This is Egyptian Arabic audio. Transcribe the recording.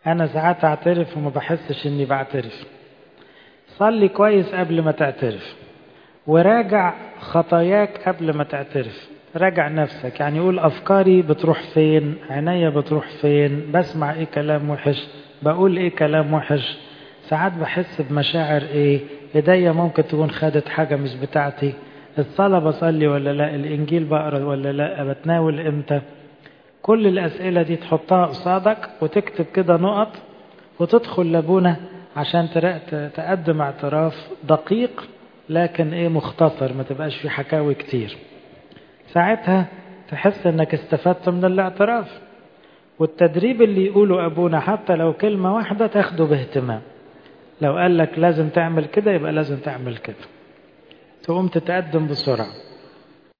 أنا ساعات أعترف وما بحسش إني بعترف صلي كويس قبل ما تعترف وراجع خطاياك قبل ما تعترف راجع نفسك يعني يقول أفكاري بتروح فين عينيا بتروح فين بسمع إيه كلام وحش بقول إيه كلام وحش ساعات بحس بمشاعر إيه إيديا ممكن تكون خدت حاجة مش بتاعتي الصلاة بصلي ولا لا الإنجيل بقرأ ولا لا بتناول إمتى كل الأسئلة دي تحطها قصادك وتكتب كده نقط وتدخل لابونا عشان تقدم اعتراف دقيق لكن ايه مختصر ما تبقاش في حكاوي كتير ساعتها تحس انك استفدت من الاعتراف والتدريب اللي يقوله ابونا حتى لو كلمة واحدة تاخده باهتمام لو قال لك لازم تعمل كده يبقى لازم تعمل كده تقوم تتقدم بسرعة